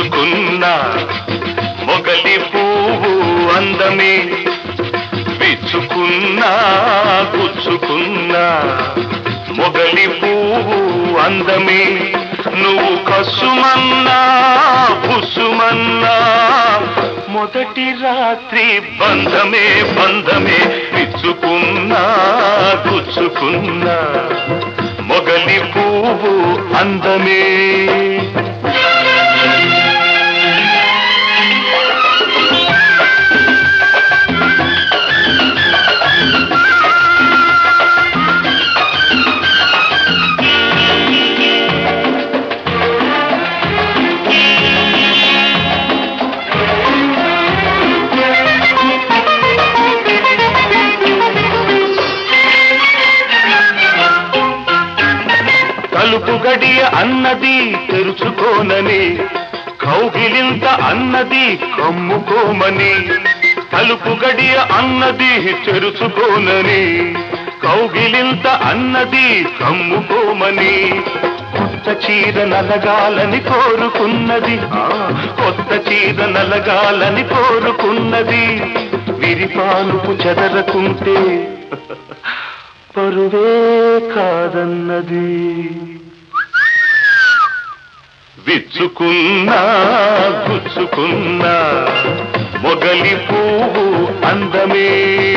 విచ్చుకున్నా మొగలి పువ్వు అందమే విచ్చుకున్నా గుచ్చుకున్నా మొగలి పువ్వు అందమే నువ్వు కసుమన్నా బుసుమన్నా మొదటి రాత్రి బంధమే బంధమే విచ్చుకున్నా గుచ్చుకున్నా మొగలి పువ్వు అందమే తలుపు గడియ అన్నది తెరుచుకోనని కౌగిలింత అన్నది కమ్ముకోమని తలుపు గడియ అన్నది తెరుచుకోనని కౌగిలింత అన్నది కమ్ముకోమని కొత్త చీర నలగాలని కోరుకున్నది ఆ, కొత్త చీర నలగాలని కోరుకున్నది విరిపానుపు చెదరకుంటే పరువే కాదన్నది విచ్చుకున్నా గుచ్చుకున్నా మొగలి పువ్వు అందమే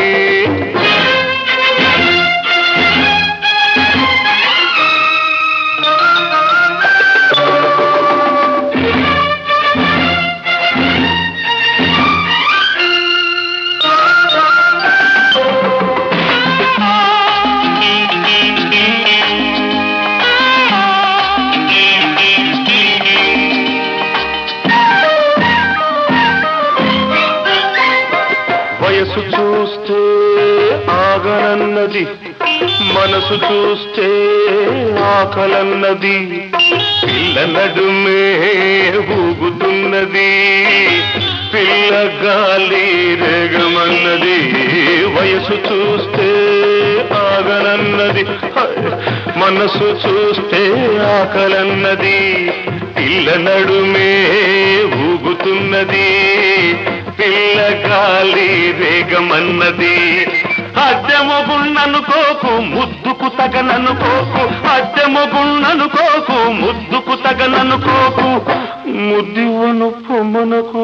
వయసు చూస్తే ఆగనన్నది మనసు చూస్తే ఆకలన్నది పిల్ల నడుమే ఊగుతున్నది పిల్ల గాలి రేగమన్నది వయసు చూస్తే ఆగనన్నది హై! మనసు చూస్తే ఆకలన్నది పిల్ల నడుమే ఊగుతున్నది పిల్ల గాలి రేగమన్నది అద్దెమొగుణ్ణనుకోకు ముద్దుకు తగననుకోకు అద్దెమొగుణ్ణనుకోకు ముద్దుకు తగననుకోకు ముద్దివను పొమ్మనకు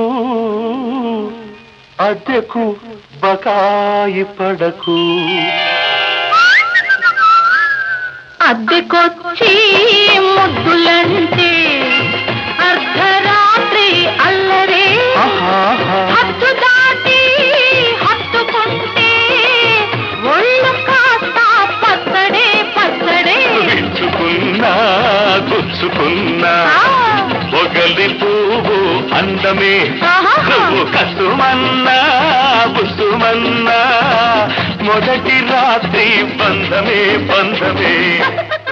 అద్దెకు బకాయి పడకు అద్దెకొచ్చి ముద్దులంటే అర్ధరాత్రి అల్లరే ఆహాహా. హద్దు దాటి హత్తుకుంటే ఒళ్ళు కాస్త పచ్చడే పచ్చడే విచ్చుకున్నా గుచ్చుకున్నా ఆ, పొగలి పువ్వు అందమే ఆహాహా. నువ్వు కసుమన్నా బుసుమన్నా మొదటి రాత్రి బంధమే బంధమే